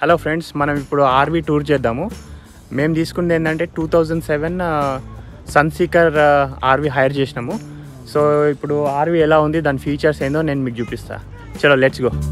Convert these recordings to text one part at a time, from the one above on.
hello friends మనం ఇప్పుడు RV tour చేద్దాము మేము తీసుకుంది ఏంటంటే two thousand seven Sunseeker RV hire చేసినాము సో ఇప్పుడు ఆర్వీ ఎలా ఉంది దాని ఫీచర్స్ ఏందో నేను మీకు చూపిస్తా చలో లెట్స్ గో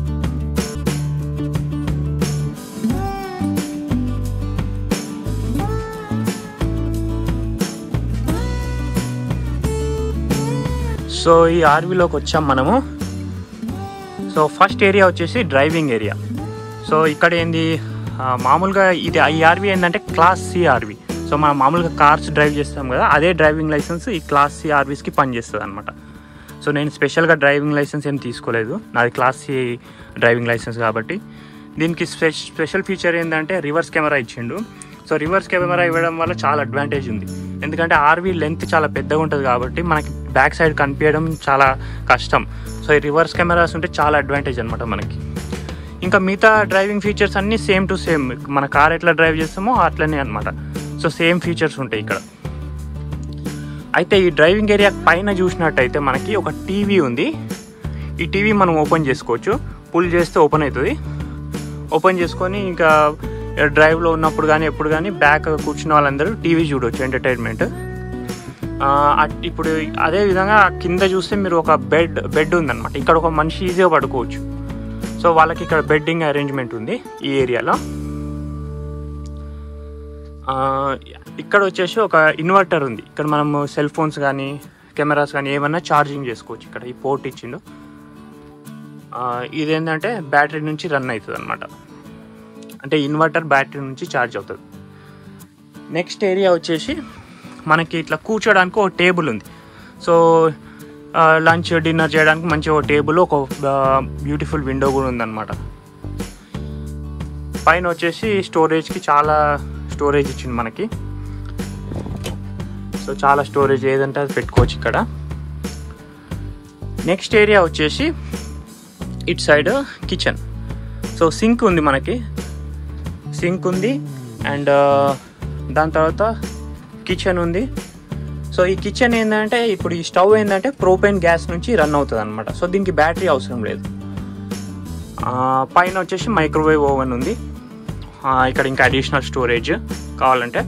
సో ఈ ఆర్వీలోకి వచ్చాం మనము సో ఫస్ట్ ఏరియా వచ్చేసి డ్రైవింగ్ ఏరియా సో ఇక్కడ ఏంది ఆ, మామూలుగా ఇది ఈ ఆర్వీ ఏంటంటే క్లాస్ సి ఆర్వీ సో మనం మామూలుగా కార్స్ డ్రైవ్ చేస్తాం కదా అదే డ్రైవింగ్ లైసెన్స్ ఈ క్లాస్ సి ఆర్వీస్కి పనిచేస్తుంది అనమాట సో నేను స్పెషల్గా డ్రైవింగ్ లైసెన్స్ ఏం తీసుకోలేదు నాది క్లాస్ సి డ్రైవింగ్ లైసెన్స్ కాబట్టి దీనికి స్పె స్పెషల్ ఫీచర్ ఏంటంటే రివర్స్ కెమెరా ఇచ్చిండు సో రివర్స్ కెమెరా ఇవ్వడం వల్ల చాలా అడ్వాంటేజ్ ఉంది ఎందుకంటే ఆర్వీ లెంత్ చాలా పెద్దగా ఉంటుంది కాబట్టి మనకి బ్యాక్ సైడ్ కనిపించడం చాలా కష్టం సో ఈ రివర్స్ కెమెరాస్ ఉంటే చాలా అడ్వాంటేజ్ అనమాట మనకి ఇంకా మిగతా డ్రైవింగ్ ఫీచర్స్ అన్నీ సేమ్ టు సేమ్ మన కార్ ఎట్లా డ్రైవ్ చేస్తామో అట్లనే అనమాట సో సేమ్ ఫీచర్స్ ఉంటాయి ఇక్కడ అయితే ఈ డ్రైవింగ్ ఏరియా పైన చూసినట్టయితే మనకి ఒక టీవీ ఉంది ఈ టీవీ మనం ఓపెన్ చేసుకోవచ్చు పుల్ చేస్తే ఓపెన్ అవుతుంది ఓపెన్ చేసుకొని ఇంకా డ్రైవ్లో ఉన్నప్పుడు కానీ ఎప్పుడు కానీ బ్యాక్ కూర్చున్న వాళ్ళందరూ టీవీ చూడవచ్చు ఎంటర్టైన్మెంట్ ఇప్పుడు అదే విధంగా కింద చూస్తే మీరు ఒక బెడ్ బెడ్ ఉందన్నమాట ఇక్కడ ఒక మనిషి ఈజీగా పడుకోవచ్చు సో వాళ్ళకి ఇక్కడ బెడ్డింగ్ అరేంజ్మెంట్ ఉంది ఈ ఏరియాలో ఆ, ఇక్కడ వచ్చేసి ఒక ఇన్వర్టర్ ఉంది ఇక్కడ మనము సెల్ ఫోన్స్ కానీ కెమెరాస్ కానీ ఏమన్నా ఛార్జింగ్ చేసుకోవచ్చు ఇక్కడ ఈ పోర్ట్ ఇచ్చిండు ఆ, ఇదేంటంటే బ్యాటరీ నుంచి రన్ అవుతుంది అనమాట అంటే ఇన్వర్టర్ బ్యాటరీ నుంచి ఛార్జ్ అవుతుంది నెక్స్ట్ ఏరియా వచ్చేసి మనకి ఇట్లా కూర్చోడానికి ఒక టేబుల్ ఉంది సో లంచ్ డిన్నర్ చేయడానికి మంచి ఒక టేబుల్ ఒక బ్యూటిఫుల్ విండో కూడా ఉందన్నమాట పైన వచ్చేసి స్టోరేజ్కి చాలా స్టోరేజ్ ఇచ్చింది మనకి సో చాలా స్టోరేజ్ ఏదంటే అది పెట్టుకోవచ్చు ఇక్కడ నెక్స్ట్ ఏరియా వచ్చేసి it side kitchen so sink ఉంది మనకి సింక్ ఉంది అండ్ దాని తర్వాత కిచెన్ ఉంది సో ఈ కిచెన్ ఏంటంటే ఇప్పుడు ఈ స్టవ్ ఏంటంటే ప్రోపెన్ గ్యాస్ నుంచి రన్ అవుతుంది అనమాట సో దీనికి బ్యాటరీ అవసరం లేదు ఆ, పైన వచ్చేసి మైక్రోవేవ్ ఓవెన్ ఉంది ఆ, ఇక్కడ ఇంకా అడిషనల్ స్టోరేజ్ కావాలంటే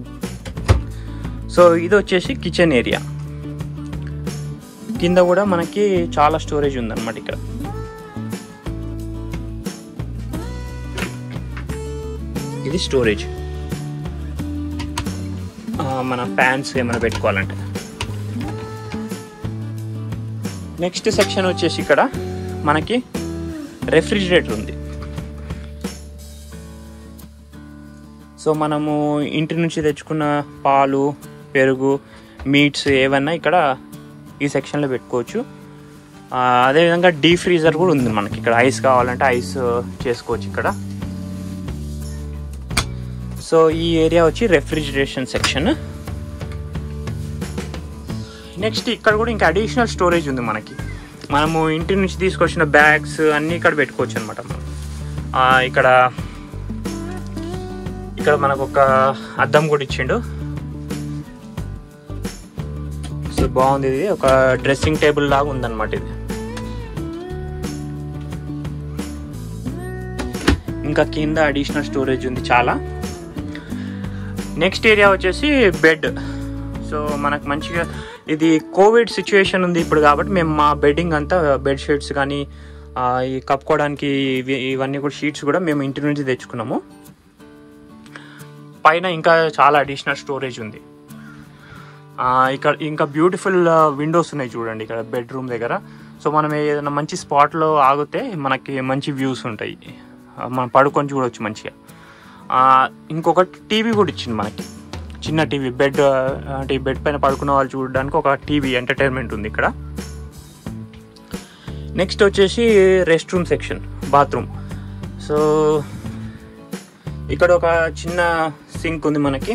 సో ఇది వచ్చేసి కిచెన్ ఏరియా కింద కూడా మనకి చాలా స్టోరేజ్ ఉందన్నమాట ఇక్కడ ఇది స్టోరేజ్ ఆ, మన ఫ్యాన్స్ ఏమైనా పెట్టుకోవాలంటే నెక్స్ట్ సెక్షన్ వచ్చేసి ఇక్కడ మనకి రెఫ్రిజిరేటర్ ఉంది సో మనము ఇంటి నుంచి తెచ్చుకున్న పాలు పెరుగు మీట్స్ ఏవన్నా ఇక్కడ ఈ సెక్షన్లో పెట్టుకోవచ్చు ఆ, అదేవిధంగా డీ ఫ్రీజర్ కూడా ఉంది మనకి ఇక్కడ ఐస్ కావాలంటే ఐస్ చేసుకోవచ్చు ఇక్కడ సో ఈ ఏరియా వచ్చి రెఫ్రిజిరేషన్ సెక్షన్ నెక్స్ట్ ఇక్కడ కూడా ఇంకా అడిషనల్ స్టోరేజ్ ఉంది మనకి మనము ఇంటి నుంచి తీసుకొచ్చిన బ్యాగ్స్ అన్నీ ఇక్కడ పెట్టుకోవచ్చు అనమాట మనం ఆ, ఇక్కడ ఇక్కడ మనకు ఒక అద్దం కూడా ఇచ్చిండు సో బాగుంది ఇది ఒక డ్రెస్సింగ్ టేబుల్ లాగా ఉందన్నమాట ఇది ఇంకా కింద అడిషనల్ స్టోరేజ్ ఉంది చాలా నెక్స్ట్ ఏరియా వచ్చేసి బెడ్ సో మనకు మంచిగా ఇది కోవిడ్ సిచ్యువేషన్ ఉంది ఇప్పుడు కాబట్టి మేము మా బెడ్డింగ్ అంతా బెడ్ షీట్స్ కానీ ఆ, ఈ కప్పుకోవడానికి ఇవి ఇవన్నీ కూడా షీట్స్ కూడా మేము ఇంటి నుంచి తెచ్చుకున్నాము పైన ఇంకా చాలా అడిషనల్ స్టోరేజ్ ఉంది ఆ, ఇక్కడ ఇంకా బ్యూటిఫుల్ విండోస్ ఉన్నాయి చూడండి ఇక్కడ బెడ్రూమ్ దగ్గర సో మనం ఏదైనా మంచి స్పాట్లో ఆగితే మనకి మంచి వ్యూస్ ఉంటాయి ఆ, మనం పడుకొని చూడవచ్చు మంచిగా ఆ, ఇంకొకటి టీవీ కూడా ఇచ్చింది మనకి చిన్న టీవీ బెడ్ అంటే ఈ బెడ్ పైన పడుకున్న వాళ్ళు చూడడానికి ఒక టీవీ ఎంటర్టైన్మెంట్ ఉంది ఇక్కడ నెక్స్ట్ వచ్చేసి restroom section bathroom so ఇక్కడ ఒక చిన్న సింక్ ఉంది మనకి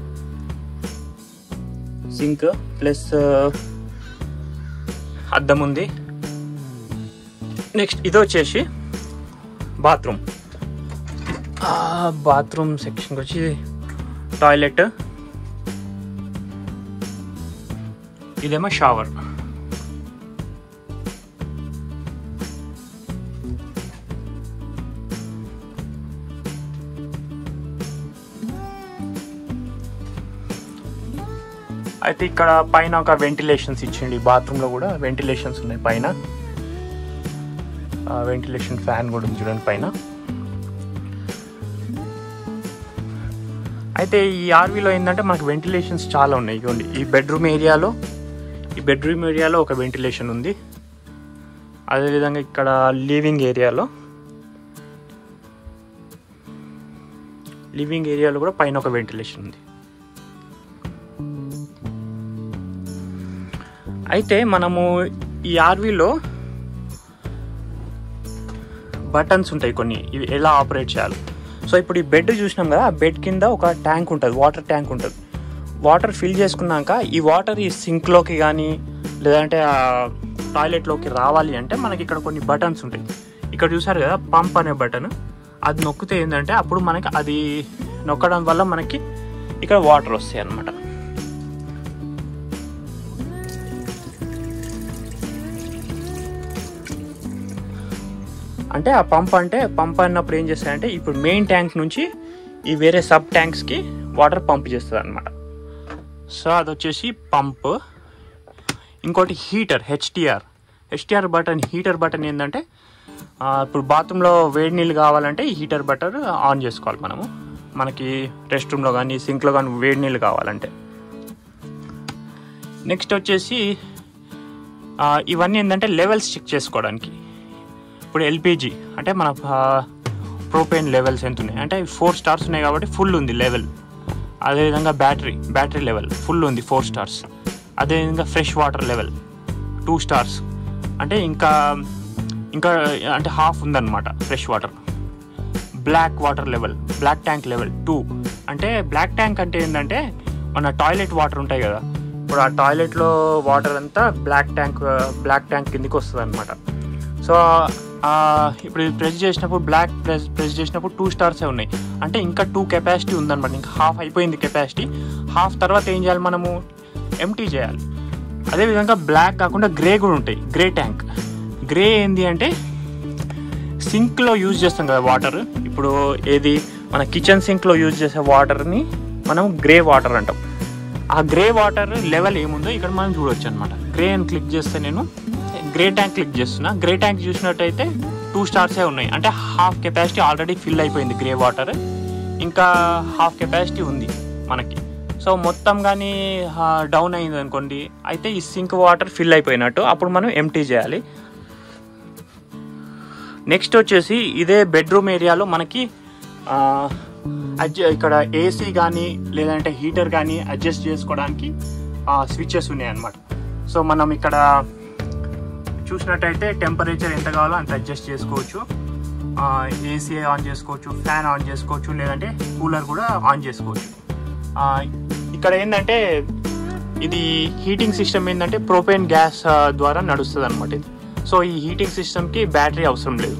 సింక్ ప్లస్ అద్దం ఉంది నెక్స్ట్ ఇది వచ్చేసి బాత్రూమ్ బాత్రూమ్ సెక్షన్కి వచ్చి టాయిలెట్ ఇదేమో షవర్ అయితే ఇక్కడ పైన ఒక వెంటిలేషన్స్ ఇచ్చిండి బాత్రూంలో కూడా వెంటిలేషన్స్ ఉన్నాయి పైన వెంటిలేషన్ ఫ్యాన్ కూడా ఉంది చూడండి పైన అయితే ఈ ఆర్వీలో ఏంటంటే మనకు వెంటిలేషన్స్ చాలా ఉన్నాయి ఇదిగోండి ఈ బెడ్రూమ్ ఏరియాలో ఈ బెడ్రూమ్ ఏరియాలో ఒక వెంటిలేషన్ ఉంది అదేవిధంగా ఇక్కడ లివింగ్ ఏరియాలో లివింగ్ ఏరియాలో కూడా పైన ఒక వెంటిలేషన్ ఉంది అయితే మనము ఈ ఆర్వీలో బటన్స్ ఉంటాయి కొన్ని ఇవి ఎలా ఆపరేట్ చేయాలి సో ఇప్పుడు ఈ బెడ్ చూసినాం కదా ఆ బెడ్ కింద ఒక ట్యాంక్ ఉంటుంది వాటర్ ట్యాంక్ ఉంటుంది వాటర్ ఫిల్ చేసుకున్నాక ఈ వాటర్ ఈ సింక్లోకి కానీ లేదంటే ఆ టాయిలెట్లోకి రావాలి అంటే మనకి ఇక్కడ కొన్ని బటన్స్ ఉంటాయి ఇక్కడ చూసారు కదా పంప్ అనే బటన్ అది నొక్కితే ఏంటంటే అప్పుడు మనకి అది నొక్కడం వల్ల మనకి ఇక్కడ వాటర్ వస్తాయి అన్నమాట అంటే ఆ పంప్ అంటే పంప్ అన్నప్పుడు ఏం చేస్తాయంటే ఇప్పుడు మెయిన్ ట్యాంక్ నుంచి ఈ వేరే సబ్ ట్యాంక్స్కి వాటర్ పంప్ చేస్తుంది అనమాట సో అది వచ్చేసి పంప్ ఇంకోటి heater HTR HTR button heater button ఏంటంటే ఆ, ఇప్పుడు బాత్రూంలో వేడి నీళ్ళు కావాలంటే ఈ హీటర్ బటన్ ఆన్ చేసుకోవాలి మనము మనకి రెస్ట్ రూమ్లో కానీ సింక్లో కానీ వేడి నీళ్ళు కావాలంటే నెక్స్ట్ వచ్చేసి ఆ, ఇవన్నీ ఏంటంటే లెవెల్స్ చెక్ చేసుకోవడానికి ఇప్పుడు ఎల్పిజి అంటే మన ప్రోపేన్ లెవెల్స్ ఎంత ఉన్నాయి అంటే ఫోర్ స్టార్స్ ఉన్నాయి కాబట్టి ఫుల్ ఉంది లెవెల్ అదేవిధంగా బ్యాటరీ బ్యాటరీ లెవెల్ ఫుల్ ఉంది ఫోర్ స్టార్స్ అదేవిధంగా fresh water level two stars అంటే ఇంకా ఇంకా అంటే హాఫ్ ఉందన్నమాట fresh water black water level black tank level two అంటే బ్లాక్ ట్యాంక్ అంటే ఏంటంటే మన టాయిలెట్ వాటర్ ఉంటాయి కదా ఇప్పుడు ఆ టాయిలెట్లో వాటర్ అంతా బ్లాక్ ట్యాంక్ బ్లాక్ ట్యాంక్ కిందకి వస్తుంది అనమాట సో ఆ, ఇప్పుడు ఇది ప్రెస్ చేసినప్పుడు బ్లాక్ ప్రెస్ ప్రెస్ చేసినప్పుడు టూ స్టార్సే ఉన్నాయి అంటే ఇంకా టూ కెపాసిటీ ఉందన్నమాట ఇంకా హాఫ్ అయిపోయింది కెపాసిటీ హాఫ్ తర్వాత ఏం చేయాలి మనము ఎంటీ చేయాలి అదేవిధంగా బ్లాక్ కాకుండా గ్రే కూడా ఉంటాయి గ్రే ట్యాంక్ గ్రే ఏంది అంటే సింక్లో యూజ్ చేస్తాం కదా వాటర్ ఇప్పుడు ఏది మన కిచెన్ సింక్లో యూజ్ చేసే వాటర్ని మనం గ్రే వాటర్ అంటాం ఆ గ్రే వాటర్ లెవెల్ ఏముందో ఇక్కడ మనం చూడొచ్చు అనమాట గ్రే అని క్లిక్ చేస్తే నేను గ్రే ట్యాంక్ క్లిక్ చేస్తున్నా గ్రే ట్యాంక్ చూసినట్టయితే టూ స్టార్సే ఉన్నాయి అంటే హాఫ్ కెపాసిటీ ఆల్రెడీ ఫిల్ అయిపోయింది గ్రే వాటర్ ఇంకా హాఫ్ కెపాసిటీ ఉంది మనకి సో మొత్తం కానీ డౌన్ అయింది అనుకోండి అయితే ఈ సింక్ వాటర్ ఫిల్ అయిపోయినట్టు అప్పుడు మనం ఎంటీ చేయాలి నెక్స్ట్ వచ్చేసి ఇదే బెడ్రూమ్ ఏరియాలో మనకి ఆ, అడ్జ- ఇక్కడ ఏసీ కానీ లేదంటే హీటర్ కానీ అడ్జస్ట్ చేసుకోవడానికి స్విచ్చెస్ ఉన్నాయి అన్నమాట సో మనం ఇక్కడ చూసినట్టయితే టెంపరేచర్ ఎంత కావాలో అంత అడ్జస్ట్ చేసుకోవచ్చు ఏసీ ఆన్ చేసుకోవచ్చు ఫ్యాన్ ఆన్ చేసుకోవచ్చు లేదంటే కూలర్ కూడా ఆన్ చేసుకోవచ్చు ఆ, ఇక్కడ ఏంటంటే ఇది హీటింగ్ సిస్టమ్ ఏంటంటే ప్రోపేన్ గ్యాస్ ఆ, ద్వారా నడుస్తుంది అనమాట ఇది సో ఈ హీటింగ్ సిస్టమ్కి బ్యాటరీ అవసరం లేదు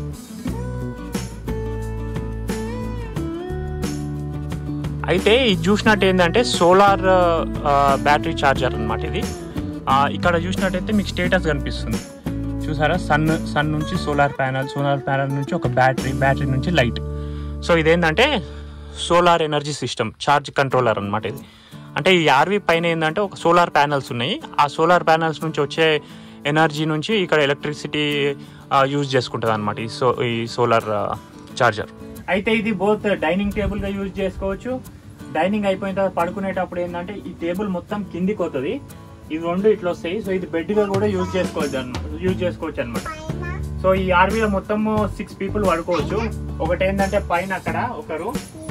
అయితే ఇది చూసినట్టు ఏంటంటే సోలార్ బ్యాటరీ ఛార్జర్ అనమాట ఇది ఆ, ఇక్కడ చూసినట్టయితే మీకు స్టేటస్ కనిపిస్తుంది చూసారా సన్ సన్ నుంచి సోలార్ ప్యానల్ సోలార్ ప్యానల్ నుంచి ఒక బ్యాటరీ బ్యాటరీ నుంచి లైట్ సో ఇదేంటంటే solar energy system charge controller అనమాట ఇది అంటే ఈ ఆర్వీ పైన ఏంటంటే ఒక సోలార్ ప్యానల్స్ ఉన్నాయి ఆ సోలార్ ప్యానల్స్ నుంచి వచ్చే ఎనర్జీ నుంచి ఇక్కడ ఎలక్ట్రిసిటీ యూజ్ చేసుకుంటుంది అనమాట ఈ సో ఈ సోలార్ చార్జర్ అయితే ఇది బోత్ డైనింగ్ టేబుల్ గా యూజ్ చేసుకోవచ్చు డైనింగ్ అయిపోయిన తర్వాత పడుకునేటప్పుడు ఏంటంటే ఈ టేబుల్ మొత్తం కిందికి పోతుంది ఇవి రెండు ఇట్లా వస్తాయి సో ఇది బెడ్ గా కూడా యూజ్ చేసుకోవచ్చు అనమాట యూజ్ చేసుకోవచ్చు అనమాట సో ఈ ఆర్వీలో మొత్తం సిక్స్ పీపుల్ పడుకోవచ్చు ఒకటి ఏంటంటే పైన అక్కడ ఒకరు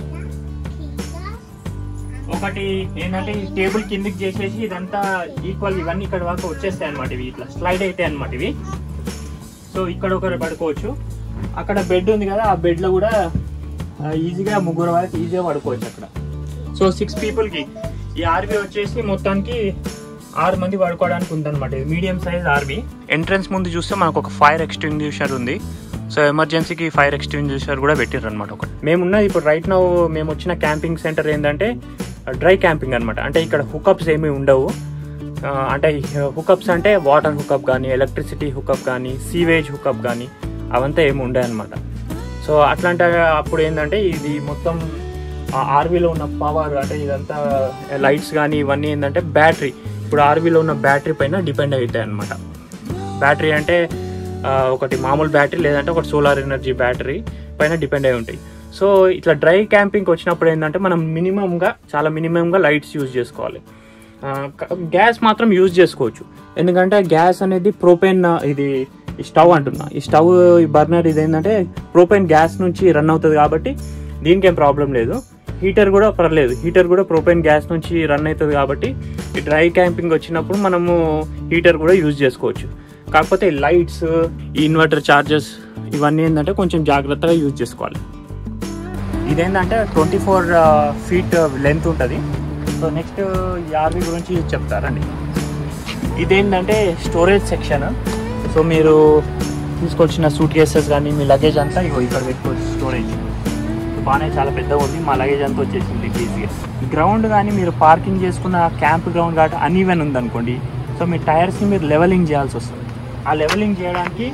ఒకటి ఏంటంటే ఈ టేబుల్ కిందికి చేసేసి ఇదంతా ఈక్వల్ ఇవన్నీ ఇక్కడ వరకు వచ్చేస్తాయి అనమాట ఇవి ఇట్లా స్లైడ్ అయితే అనమాట ఇవి సో ఇక్కడ ఒకరు పడుకోవచ్చు అక్కడ బెడ్ ఉంది కదా ఆ బెడ్ లో కూడా ఆ, ఈజీగా ముగ్గురు వరకు ఈజీగా పడుకోవచ్చు అక్కడ సో సిక్స్ పీపుల్ కి ఈ ఆర్వీ వచ్చేసి మొత్తానికి ఆరు మంది పడుకోవడానికి ఉందన్నమాట ఇది మీడియం సైజ్ ఆర్వీ ఎంట్రన్స్ ముందు చూస్తే మనకు ఒక ఫైర్ ఎక్స్టింగ్యూషర్ ఉంది సో ఎమర్జెన్సీకి ఫైర్ ఎక్స్టింగ్యూషర్ కూడా పెట్టారు అనమాట ఒకటి మేమున్నది ఇప్పుడు రైట్ నౌ మేము వచ్చిన క్యాంపింగ్ సెంటర్ ఏంటంటే డ్రై క్యాంపింగ్ అనమాట అంటే ఇక్కడ హుకప్స్ ఏమీ ఉండవు ఆ, అంటే హుకప్స్ అంటే వాటర్ హుకప్ కానీ ఎలక్ట్రిసిటీ హుకప్ కానీ సీవేజ్ హుకప్ కానీ అవంతా ఏమి ఉండే అనమాట సో అట్లాంటి అప్పుడు ఏంటంటే ఇది మొత్తం ఆర్వీలో ఉన్న పవర్ అంటే ఇదంతా లైట్స్ కానీ ఇవన్నీ ఏంటంటే బ్యాటరీ ఇప్పుడు ఆర్వీలో ఉన్న బ్యాటరీ పైన డిపెండ్ అవుతాయి అనమాట బ్యాటరీ అంటే ఆ, ఒకటి మామూలు బ్యాటరీ లేదంటే ఒకటి సోలార్ ఎనర్జీ బ్యాటరీ పైన డిపెండ్ అయి ఉంటాయి సో ఇట్లా డ్రై క్యాంపింగ్కి వచ్చినప్పుడు ఏంటంటే మనం మినిమంగా చాలా మినిమంగా లైట్స్ యూజ్ చేసుకోవాలి ఆ, క- గ్యాస్ మాత్రం యూజ్ చేసుకోవచ్చు ఎందుకంటే గ్యాస్ అనేది ప్రోపెన్ ఇది ఈ స్టవ్ అంటున్నా ఈ స్టవ్ ఈ బర్నర్ ఇది ఏంటంటే ప్రోపెన్ గ్యాస్ నుంచి రన్ అవుతుంది కాబట్టి దీనికి ఏం ప్రాబ్లం లేదు హీటర్ కూడా పర్లేదు హీటర్ కూడా ప్రోపెన్ గ్యాస్ నుంచి రన్ అవుతుంది కాబట్టి ఈ డ్రై క్యాంపింగ్ వచ్చినప్పుడు మనము హీటర్ కూడా యూజ్ చేసుకోవచ్చు కాకపోతే లైట్స్ ఈ ఇన్వర్టర్ చార్జెస్ ఇవన్నీ ఏంటంటే కొంచెం జాగ్రత్తగా యూజ్ చేసుకోవాలి ఇదేంటంటే ట్వంటీ ఫోర్ ఫీట్ లెంత్ ఉంటుంది సో నెక్స్ట్ ఈ ఆర్వీ గురించి చెప్తారండి ఇదేంటంటే స్టోరేజ్ సెక్షన్ సో మీరు తీసుకొచ్చిన సూట్ కేసెస్ కానీ మీ లగేజ్ అంతా ఇగో ఇక్కడ పెట్టుకోవచ్చు స్టోరేజ్ బాగానే చాలా పెద్దగా ఉంది మా లగేజ్ అంతా వచ్చేసింది ఈజీగా గ్రౌండ్ కానీ మీరు పార్కింగ్ చేసుకున్న క్యాంప్ గ్రౌండ్ కాబట్టి అన్ఈవెన్ ఉందనుకోండి సో మీ టైర్స్ని మీరు లెవెలింగ్ చేయాల్సి వస్తుంది ఆ లెవెలింగ్ చేయడానికి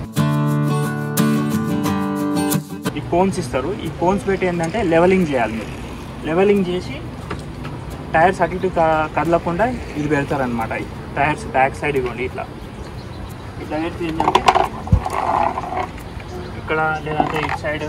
ఈ కోన్స్ ఇస్తారు ఈ కోన్స్ పెట్టి ఏంటంటే లెవెలింగ్ చేయాలి మీరు లెవెలింగ్ చేసి టైర్స్ అటు ఇటు క- కదలకుండా ఇది పెడతారనమాట టైర్స్ బ్యాక్ సైడ్ ఇవ్వండి ఇట్లా ఇట్లా పెడితే ఏంటంటే ఇక్కడ లేదంటే ఇటు సైడ్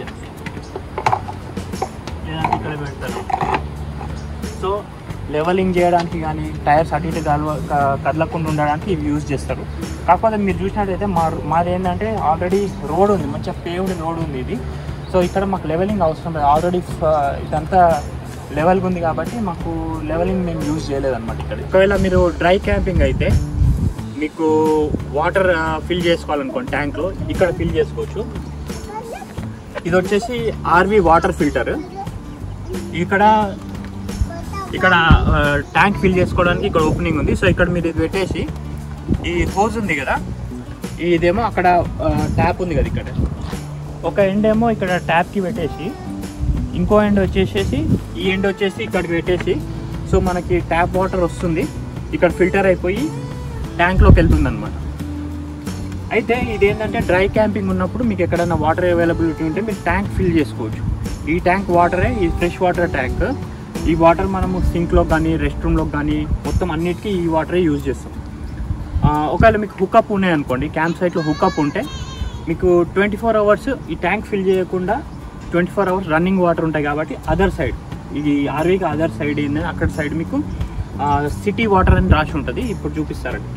లేదంటే ఇక్కడ పెడతారు సో లెవెలింగ్ చేయడానికి కానీ టైర్స్ అటు ఇటు కలవ క- కదలకుండా ఉండడానికి ఇవి యూజ్ చేస్తారు కాకపోతే మీరు చూసినట్టయితే మా మాది ఏంటంటే ఆల్రెడీ రోడ్ ఉంది మంచిగా పేవ్డ్ రోడ్ ఉంది ఇది సో ఇక్కడ మాకు లెవెలింగ్ అవసరం లేదు ఆల్రెడీ ఇదంతా లెవెల్గా ఉంది కాబట్టి మాకు లెవెలింగ్ మేము యూజ్ చేయలేదన్నమాట ఇక్కడ ఒకవేళ మీరు డ్రై క్యాంపింగ్ అయితే మీకు వాటర్ ఫిల్ చేసుకోవాలనుకోండి ట్యాంక్లో ఇక్కడ ఫిల్ చేసుకోవచ్చు ఇది వచ్చేసి ఆర్వి వాటర్ ఫిల్టర్ ఇక్కడ ఇక్కడ ట్యాంక్ ఫిల్ చేసుకోవడానికి ఇక్కడ ఓపెనింగ్ ఉంది సో ఇక్కడ మీరు ఇది పెట్టేసి ఈ హోజ్ ఉంది కదా ఇదేమో అక్కడ ట్యాప్ ఉంది కదా ఇక్కడ ఒక ఎండ్ ఏమో ఇక్కడ ట్యాప్కి పెట్టేసి ఇంకో ఎండ్ వచ్చేసేసి ఈ ఎండ్ వచ్చేసి ఇక్కడికి పెట్టేసి సో మనకి ట్యాప్ వాటర్ వస్తుంది ఇక్కడ ఫిల్టర్ అయిపోయి ట్యాంక్లోకి వెళ్తుంది అనమాట అయితే ఇదేంటంటే డ్రై క్యాంపింగ్ ఉన్నప్పుడు మీకు ఎక్కడైనా వాటర్ అవైలబిలిటీ ఉంటే మీరు ట్యాంక్ ఫిల్ చేసుకోవచ్చు ఈ ట్యాంక్ వాటరే ఈ ఫ్రెష్ వాటర్ ట్యాంక్ ఈ వాటర్ మనము సింక్లో కానీ రెస్ట్ రూమ్లో కానీ మొత్తం అన్నిటికీ ఈ వాటరే యూజ్ చేస్తాం ఆ, ఒకవేళ మీకు హుకప్ ఉన్నాయనుకోండి క్యాంప్ సైట్లో హుకప్ ఉంటే మీకు ట్వంటీ ఫోర్ అవర్స్ ఈ ట్యాంక్ ఫిల్ చేయకుండా twenty four hours running water ఉంటాయి కాబట్టి అదర్ సైడ్ ఇది ఆర్వీకి అదర్ సైడ్ ఏంటంటే అక్కడ సైడ్ మీకు సిటీ వాటర్ అని రాసి ఉంటుంది ఇప్పుడు చూపిస్తారండి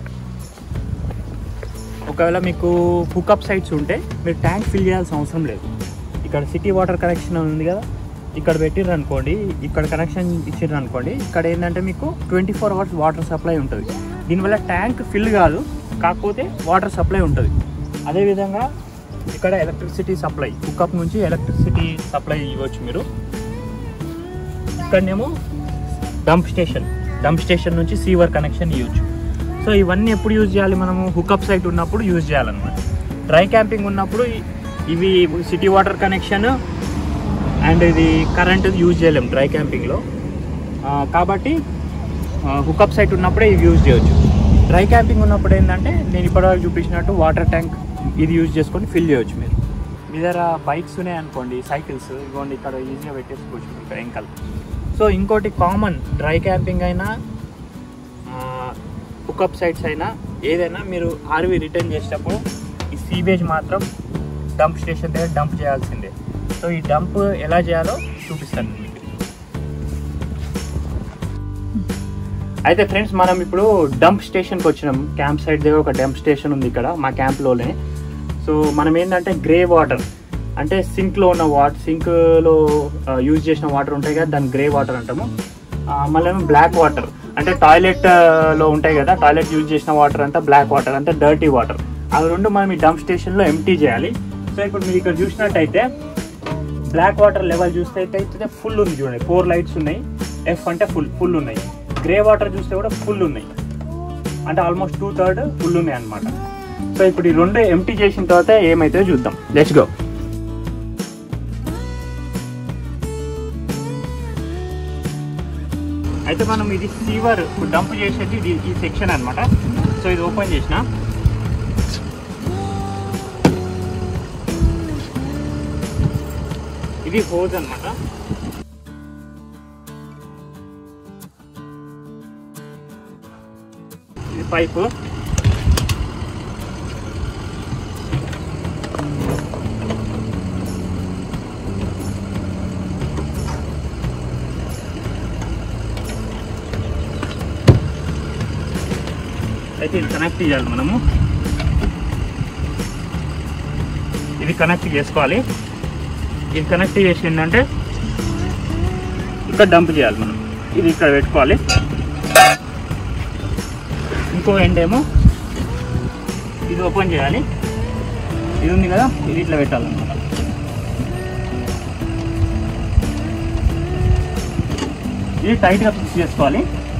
ఒకవేళ మీకు హుకప్ సైట్స్ ఉంటే మీరు ట్యాంక్ ఫిల్ చేయాల్సిన అవసరం లేదు ఇక్కడ సిటీ వాటర్ కనెక్షన్ ఉంది కదా ఇక్కడ పెట్టిర్రు అనుకోండి ఇక్కడ కనెక్షన్ ఇచ్చిర్రు అనుకోండి ఇక్కడ ఏంటంటే మీకు twenty four hours water supply ఉంటుంది దీనివల్ల ట్యాంక్ ఫిల్ కాదు కాకపోతే వాటర్ సప్లై ఉంటుంది అదేవిధంగా ఇక్కడ ఎలక్ట్రిసిటీ సప్లై హుకప్ నుంచి ఎలక్ట్రిసిటీ సప్లై ఇవ్వచ్చు మీరు ఇక్కడనేమో డంప్ స్టేషన్ డంప్ స్టేషన్ నుంచి సీవర్ కనెక్షన్ ఇవ్వచ్చు సో ఇవన్నీ ఎప్పుడు యూజ్ చేయాలి మనము హుకప్ సైట్ ఉన్నప్పుడు యూజ్ చేయాలన్నమాట డ్రై క్యాంపింగ్ ఉన్నప్పుడు ఇ- ఇవి సిటీ వాటర్ కనెక్షన్ అండ్ ఇది కరెంట్ యూజ్ చేయలేము డ్రై క్యాంపింగ్లో కాబట్టి హుకప్ సైట్ ఉన్నప్పుడే ఇవి యూజ్ చేయొచ్చు డ్రై క్యాంపింగ్ ఉన్నప్పుడు ఏంటంటే నేను ఇప్పటివరకు చూపించినట్టు వాటర్ ట్యాంక్ ఇది యూజ్ చేసుకొని ఫిల్ చేయొచ్చు మీరు మీ దగ్గర బైక్స్ ఉన్నాయి అనుకోండి సైకిల్స్ ఇవ్వండి ఇక్కడ ఈజీగా పెట్టేసుకోవచ్చు ఇక్కడ ఎంకల్ సో ఇంకోటి కామన్ డ్రై క్యాంపింగ్ అయినా హుకప్ సైట్స్ అయినా ఏదైనా మీరు ఆర్వీ రిటర్న్ చేసేటప్పుడు ఈ సీవేజ్ మాత్రం డంప్ స్టేషన్ దగ్గర డంప్ చేయాల్సిందే సో ఈ డంప్ ఎలా చేయాలో చూపిస్తాను మీకు అయితే ఫ్రెండ్స్ మనం ఇప్పుడు డంప్ స్టేషన్కి వచ్చినాం క్యాంప్ సైట్ దగ్గర ఒక డంప్ స్టేషన్ ఉంది ఇక్కడ మా క్యాంప్లోనే సో మనం ఏంటంటే గ్రే వాటర్ అంటే సింక్లో ఉన్న వాటర్ సింక్లో యూజ్ చేసిన వాటర్ ఉంటాయి కదా దాన్ని గ్రే వాటర్ అంటాము ఆ, మళ్ళీ బ్లాక్ వాటర్ అంటే టాయిలెట్ లో ఉంటాయి కదా టాయిలెట్ యూజ్ చేసిన వాటర్ అంతా బ్లాక్ వాటర్ అంటే డర్టీ వాటర్ అవి రెండు మనం ఈ డంప్ స్టేషన్లో ఎంటీ చేయాలి సో ఇప్పుడు మీరు ఇక్కడ చూసినట్టయితే బ్లాక్ వాటర్ లెవెల్ చూస్తే అయితే ఫుల్ ఉంది చూడండి ఫోర్ లైట్స్ ఉన్నాయి ఎఫ్ అంటే ఫుల్ ఫుల్ ఉన్నాయి గ్రే వాటర్ చూస్తే కూడా ఫుల్ ఉన్నాయి అంటే ఆల్మోస్ట్ టూ థర్డ్ ఫుల్ ఉన్నాయి అనమాట సో ఇప్పుడు ఈ రెండు ఎంటీ చేసిన తర్వాత ఏమైతే చూద్దాం లెట్స్ గో అయితే మనం ఇది సీవర్ డంప్ చేసేది ఇది ఈ సెక్షన్ అన్నమాట సో ఇది ఓపెన్ చేసిన ఇది హోజ్ అన్నమాట పైపు అయితే ఇది కనెక్ట్ చేయాలి మనము ఇది కనెక్ట్ చేసుకోవాలి ఇది కనెక్ట్ చేసి ఏంటంటే ఇక్కడ డంప్ చేయాలి మనం ఇది ఇక్కడ పెట్టుకోవాలి ఇంకో ఎండ్ ఏమో ఇది ఓపెన్ చేయాలి ఇది ఉంది కదా ఇది ఇట్లా పెట్టాలన్నమాట ఇది టైట్గా ఫిక్స్ చేసుకోవాలి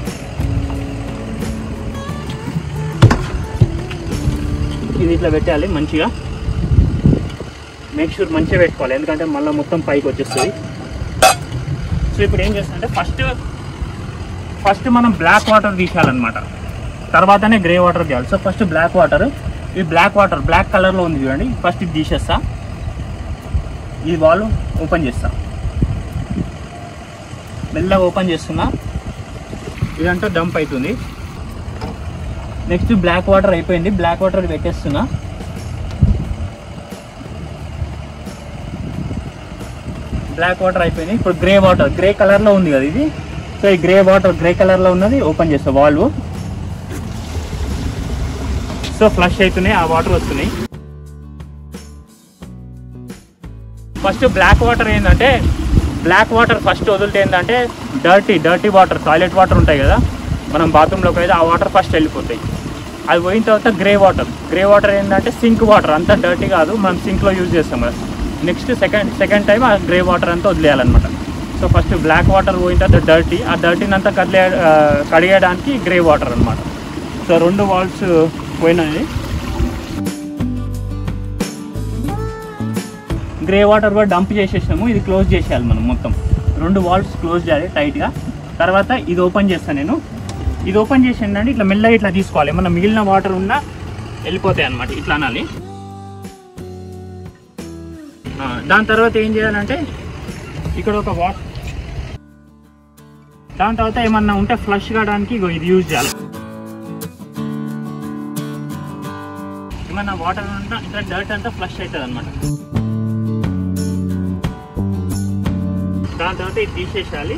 ఇది ఇట్లా పెట్టాలి మంచిగా మేక్ షూర్ మంచిగా పెట్టుకోవాలి ఎందుకంటే మళ్ళీ మొత్తం పైకి వచ్చేస్తుంది సో ఇప్పుడు ఏం చేస్తుందంటే ఫస్ట్ ఫస్ట్ మనం బ్లాక్ వాటర్ తీసేయాలన్నమాట తర్వాతనే గ్రే వాటర్ తీయాలి సో ఫస్ట్ బ్లాక్ వాటర్ ఈ బ్లాక్ వాటర్ బ్లాక్ కలర్లో ఉంది చూడండి ఫస్ట్ ఇది తీసేస్తా ఈ వాల్ ఓపెన్ చేస్తా మెల్లగా ఓపెన్ చేస్తున్నా ఇదంతా డంప్ అవుతుంది నెక్స్ట్ బ్లాక్ వాటర్ అయిపోయింది బ్లాక్ వాటర్ పెట్టేస్తున్నా బ్లాక్ వాటర్ అయిపోయింది ఇప్పుడు గ్రే వాటర్ గ్రే కలర్లో ఉంది కదా ఇది సో ఈ గ్రే వాటర్ గ్రే కలర్లో ఉన్నది ఓపెన్ చేస్తా వాల్వ్ సో ఫ్లష్ అవుతున్నాయి ఆ వాటర్ వస్తున్నాయి ఫస్ట్ బ్లాక్ వాటర్ ఏంటంటే బ్లాక్ వాటర్ ఫస్ట్ వదిలితే ఏంటంటే dirty dirty water toilet water ఉంటాయి కదా మనం బాత్రూంలోకి అయితే ఆ వాటర్ ఫస్ట్ వెళ్ళిపోతాయి అది పోయిన తర్వాత గ్రే వాటర్ గ్రే వాటర్ ఏంటంటే సింక్ వాటర్ అంతా డర్టీ కాదు మనం సింక్లో యూజ్ చేస్తాం కదా నెక్స్ట్ సెకండ్ సెకండ్ టైం ఆ గ్రే వాటర్ అంతా వదిలేయాలన్నమాట సో ఫస్ట్ బ్లాక్ వాటర్ పోయిన తర్వాత డర్టీ ఆ డర్టీని అంతా కదిలే ఆ, కడిగేయడానికి గ్రే వాటర్ అన్నమాట సో రెండు వాల్స్ పోయినాయి గ్రే వాటర్ కూడా డంప్ చేసేసాము ఇది క్లోజ్ చేసేయాలి మనం మొత్తం రెండు వాల్స్ క్లోజ్ చేయాలి టైట్గా తర్వాత ఇది ఓపెన్ చేస్తాను నేను ఇది ఓపెన్ చేసి ఏంటంటే ఇట్లా మెల్లగా ఇట్లా తీసుకోవాలి ఏమన్నా మిగిలిన వాటర్ ఉన్నా వెళ్ళిపోతాయి అన్నమాట ఇట్లా అనాలి ఆ, దాని తర్వాత ఏం చేయాలంటే ఇక్కడ ఒక వాట్ దాని తర్వాత ఏమన్నా ఉంటే ఫ్లష్ కావడానికి ఇగో ఇది యూజ్ చేయాలి ఏమన్నా వాటర్ ఉంటే ఇట్లా డర్ట్ అంతా ఫ్లష్ అవుతుంది అనమాట దాని తర్వాత ఇది తీసేసేయాలి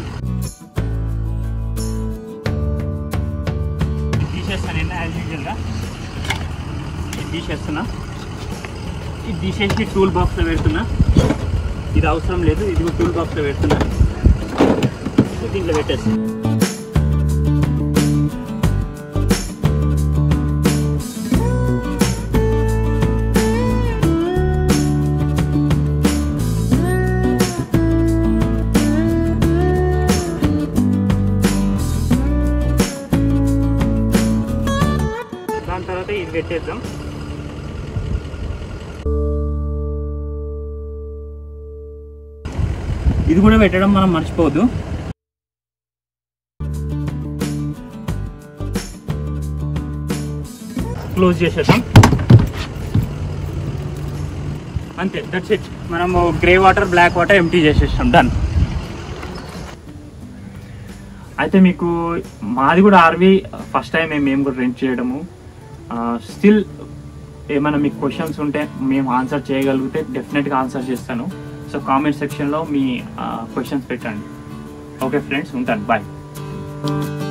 ఇది తీసేస్తాను నేను యాజ్ యూజువల్గా ఇది తీసేస్తున్నా ఇది తీసేసి టూల్ బాక్స్లో పెడుతున్నా ఇది అవసరం లేదు ఇది టూల్ బాక్స్లో పెడుతున్నా సో దీంట్లో పెట్టేసి దాని తర్వాత ఇది పెట్టేద్దాం ఇది కూడా పెట్టడం మనం మర్చిపోవద్దు క్లోజ్ చేసేద్దాం అంతే దట్స్ ఇట్ మనము grey water black water empty చేసేసాం డన్ అయితే మీకు మాది కూడా ఆర్వి ఫస్ట్ టైం మేము కూడా రెంట్ చేయడము స్టిల్ ఏమైనా మీకు క్వశ్చన్స్ ఉంటే మేము ఆన్సర్ చేయగలిగితే డెఫినెట్గా ఆన్సర్ చేస్తాను సో కామెంట్ సెక్షన్లో మీ క్వశ్చన్స్ పెట్టండి ఓకే ఫ్రెండ్స్ ఉంటాను బాయ్